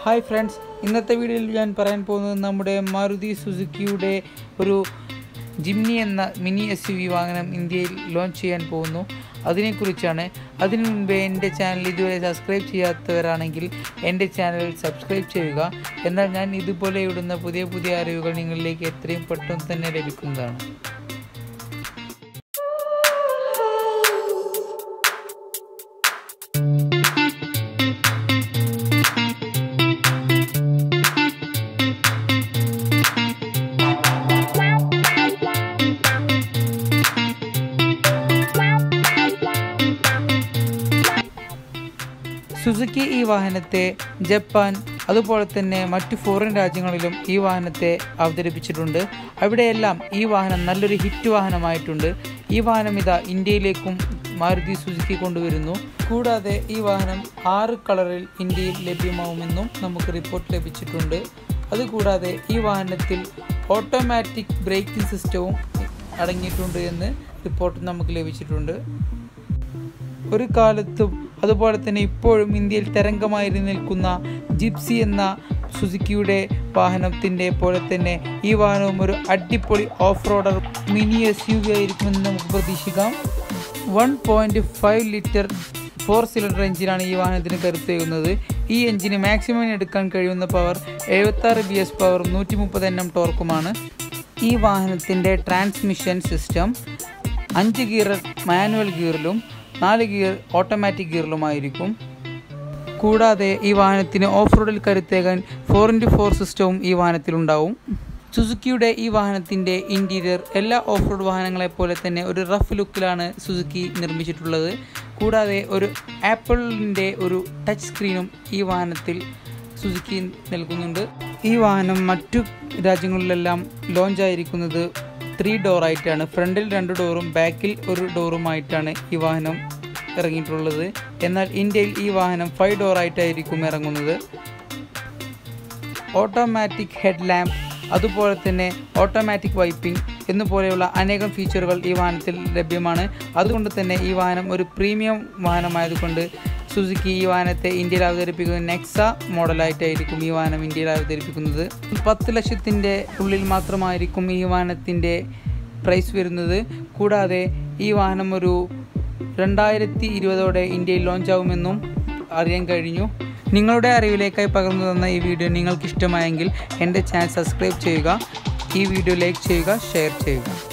hi friends ഇന്നത്തെ വീഡിയോയിൽ ഞാൻ പറയാൻ പോകുന്നത് നമ്മുടെ മാരുതി സുസുക്കിയുടെ ഒരു ജിംനി എന്ന മിനി എസ് യു വി വാഹനം ഇന്ത്യയിൽ ലോഞ്ച് ചെയ്യാൻ പോകുന്നു അതിനെക്കുറിച്ചാണ് അതിനു മുൻപേ എൻ്റെ ചാനൽ ഇതുവരെ സബ്സ്ക്രൈബ് ചെയ്യാത്തവരാണെങ്കിൽ എൻ്റെ ചാനൽ സബ്സ്ക്രൈബ് ചെയ്യുക എന്നാൽ ഞാൻ ഇതുപോലെ ഇടുന്ന പുതിയ പുതിയ അറിവുകൾ നിങ്ങളിലേക്ക് എത്രയും പെട്ടെന്ന് തന്നെ ലഭിക്കുന്നതാണ് സുസുക്കി ഈ വാഹനത്തെ ജപ്പാൻ അതുപോലെ തന്നെ മറ്റു ഫോറിൻ രാജ്യങ്ങളിലും ഈ വാഹനത്തെ അവതരിപ്പിച്ചിട്ടുണ്ട് അവിടെയെല്ലാം ഈ വാഹനം നല്ലൊരു ഹിറ്റ് വാഹനമായിട്ടുണ്ട് ഈ വാഹനം ഇതാ ഇന്ത്യയിലേക്കും മാരുതി സുസുക്കി കൊണ്ടുവരുന്നു കൂടാതെ ഈ വാഹനം ആറ് കളറിൽ ഇന്ത്യയിൽ ലഭ്യമാവുമെന്നും നമുക്ക് റിപ്പോർട്ട് ലഭിച്ചിട്ടുണ്ട് അതുകൂടാതെ ഈ വാഹനത്തിൽ ഓട്ടോമാറ്റിക് ബ്രേക്കിംഗ് സിസ്റ്റവും അടങ്ങിയിട്ടുണ്ട് എന്ന് റിപ്പോർട്ട് നമുക്ക് ലഭിച്ചിട്ടുണ്ട് ഒരു കാലത്തും അതുപോലെ തന്നെ ഇപ്പോഴും ഇന്ത്യയിൽ തരംഗമായി നിൽക്കുന്ന ജിപ്സി എന്ന സുസുക്കിയുടെ വാഹനത്തിൻ്റെ പോലെ തന്നെ ഈ വാഹനവും ഒരു അടിപൊളി off roader mini S U V ആയിരിക്കുമെന്ന് നമുക്ക് പ്രതീക്ഷിക്കാം one point five litre four cylinder എഞ്ചിനാണ് ഈ വാഹനത്തിന് കരുത്തേകുന്നത് ഈ എഞ്ചിന് മാക്സിമം എടുക്കാൻ കഴിയുന്ന പവർ എഴുപത്താറ് ബി എസ് പവർ നൂറ്റി മുപ്പത് എൻ എം ടോർക്കുമാണ് ഈ വാഹനത്തിൻ്റെ ട്രാൻസ്മിഷൻ സിസ്റ്റം അഞ്ച് ഗിയർ മാനുവൽ ഗിയറിലും നാല് ഗിയർ ഓട്ടോമാറ്റിക് ഗിയറിലുമായിരിക്കും കൂടാതെ ഈ വാഹനത്തിന് ഓഫ് റോഡിൽ കരുത്തേകാൻ ഫോർ ഇൻറ്റു ഫോർ സിസ്റ്റവും ഈ വാഹനത്തിലുണ്ടാവും സുസുക്കിയുടെ ഈ വാഹനത്തിൻ്റെ ഇൻറ്റീരിയർ എല്ലാ ഓഫ് റോഡ് വാഹനങ്ങളെ പോലെ തന്നെ ഒരു റഫ് ലുക്കിലാണ് സുസുക്കി നിർമ്മിച്ചിട്ടുള്ളത് കൂടാതെ ഒരു ആപ്പിളിൻ്റെ ഒരു ടച്ച് സ്ക്രീനും ഈ വാഹനത്തിൽ സുസുക്കി നൽകുന്നുണ്ട് ഈ വാഹനം മറ്റു രാജ്യങ്ങളിലെല്ലാം ലോഞ്ച് ആയിരിക്കുന്നത് ത്രീ ഡോർ ആയിട്ടാണ് ഫ്രണ്ടിൽ രണ്ട് ഡോറും ബാക്കിൽ ഒരു ഡോറുമായിട്ടാണ് ഈ വാഹനം ഇറങ്ങിയിട്ടുള്ളത് എന്നാൽ ഇന്ത്യയിൽ ഈ വാഹനം ഫൈവ് ഡോർ ആയിട്ടായിരിക്കും ഇറങ്ങുന്നത് ഓട്ടോമാറ്റിക് ഹെഡ് ലാമ്പ് അതുപോലെ തന്നെ ഓട്ടോമാറ്റിക് വൈപ്പിംഗ് എന്നുപോലെയുള്ള അനേകം ഫീച്ചറുകൾ ഈ വാഹനത്തിൽ ലഭ്യമാണ് അതുകൊണ്ട് തന്നെ ഈ വാഹനം ഒരു പ്രീമിയം വാഹനമായതുകൊണ്ട് സുസുക്കി ഈ വാഹനത്തെ ഇന്ത്യയിൽ അവതരിപ്പിക്കുന്നത് നെക്സ മോഡലായിട്ടായിരിക്കും ഈ വാഹനം ഇന്ത്യയിൽ അവതരിപ്പിക്കുന്നത് പത്ത് ലക്ഷത്തിൻ്റെ ഉള്ളിൽ മാത്രമായിരിക്കും ഈ വാഹനത്തിൻ്റെ പ്രൈസ് വരുന്നത് കൂടാതെ ഈ വാഹനം ഒരു രണ്ടായിരത്തി ഇരുപതോടെ ഇന്ത്യയിൽ ലോഞ്ച് ആവുമെന്നും അറിയാൻ കഴിഞ്ഞു നിങ്ങളുടെ അറിവിലേക്കായി പകർന്നു തന്ന ഈ വീഡിയോ നിങ്ങൾക്ക് ഇഷ്ടമായെങ്കിൽ എൻ്റെ ചാനൽ സബ്സ്ക്രൈബ് ചെയ്യുക ഈ വീഡിയോ ലൈക്ക് ചെയ്യുക ഷെയർ ചെയ്യുക